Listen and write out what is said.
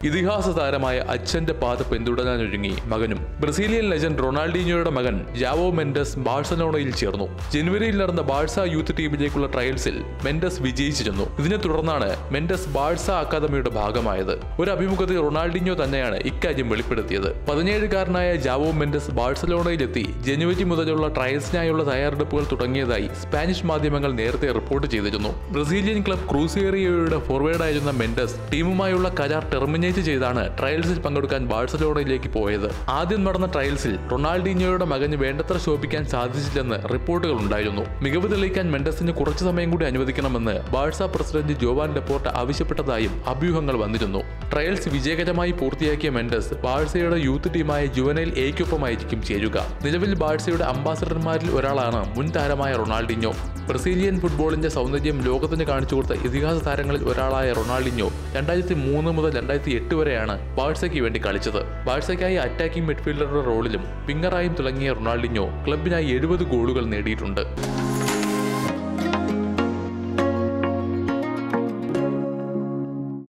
ഇതിഹാസ താരമായ അച്ഛന്റെ പാത പിന്തുടരാനൊരുങ്ങി മകനും ബ്രസീലിയൻ ലെജൻഡ് റൊണാൾഡീഞ്ഞോയുടെ മകൻ ജാവോ മെൻഡസ് ബാഴ്സലോണയിൽ ചേർന്നു ജനുവരിയിൽ നടന്ന ബാഴ്സ യൂത്ത് ടീമിലേക്കുള്ള ട്രയൽസിൽ മെൻഡസ് വിജയിച്ചിരുന്നു ഇതിനെ തുടർന്നാണ് മെൻഡസ് ബാഴ്സ അക്കാദമിയുടെ ഭാഗമായത് ഒരു അഭിമുഖത്തിൽ റൊണാൾഡിഞ്ഞോ തന്നെയാണ് ഇക്കാര്യം വെളിപ്പെടുത്തിയത് പതിനേഴുകാരനായ ജാവോ മെൻഡസ് ബാഴ്സലോണയിലെത്തി ജനുവരി മുതലുള്ള ട്രയൽസിനായുള്ള തയ്യാറെടുപ്പുകൾ തുടങ്ങിയതായി സ്പാനിഷ് മാധ്യമങ്ങൾ നേരത്തെ റിപ്പോർട്ട് ചെയ്തിരുന്നു ബ്രസീലിയൻ ക്ലബ് ക്രൂസിയേറിയോയുടെ ഫോർവേഡായിരുന്ന മെൻഡസ് ടീമുമായുള്ള കരാർ ടെർമിനേറ്റ് ചെയ്താണ് ട്രയൽസിൽ പങ്കെടുക്കാൻ ബാഴ്സലോണയിലേക്ക് പോയത് ആദ്യം നടന്ന ട്രയൽസിൽ റൊണാൾഡീഞ്ഞോയുടെ മകന് വേണ്ടത്ര ശോഭിക്കാൻ സാധിച്ചില്ലെന്ന് റിപ്പോർട്ടുകൾ ഉണ്ടായിരുന്നു മികവ് തെളിയിക്കാൻ മെൻഡസിന് കുറച്ചു സമയം കൂടി അനുവദിക്കണമെന്ന് ബാഴ്സ പ്രസിഡന്റ് ജോവാൻ ഡെപ്പോർട്ട് ആവശ്യപ്പെട്ടതായും അഭ്യൂഹങ്ങൾ വന്നിരുന്നു ട്രയൽസ് വിജയകരമായി പൂർത്തിയാക്കിയ മെൻഡസ് ബാഴ്സയുടെ യൂത്ത് ടീമായ ജുവനൈൽ എയ്ക്കൊപ്പമായിരിക്കും ചേരുക നിലവിൽ ബാഴ്സയുടെ അംബാസഡർമാരിൽ ഒരാളാണ് മുൻ താരമായ റൊണാൾഡിഞ്ഞോ ബ്രസീലിയൻ ഫുട്ബോളിന്റെ സൗന്ദര്യം ലോകത്തിന് കാണിച്ചു കൊടുത്ത ഇതിഹാസ താരങ്ങളിൽ ഒരാളായ റൊണാൾഡിഞ്ഞോ രണ്ടായിരത്തി മൂന്ന് മുതൽ രണ്ടായിരത്തി എട്ട് വരെയാണ് ബാഴ്സയ്ക്ക് വേണ്ടി കളിച്ചത് ബാഴ്സയ്ക്കായി അറ്റാക്കിംഗ് മിഡ്ഫീൽഡറുടെ റോളിലും വിങ്ങറായും തിളങ്ങിയ റൊണാൾഡിഞ്ഞോ ക്ലബിനായി എഴുപത് ഗോളുകൾ നേടിയിട്ടുണ്ട്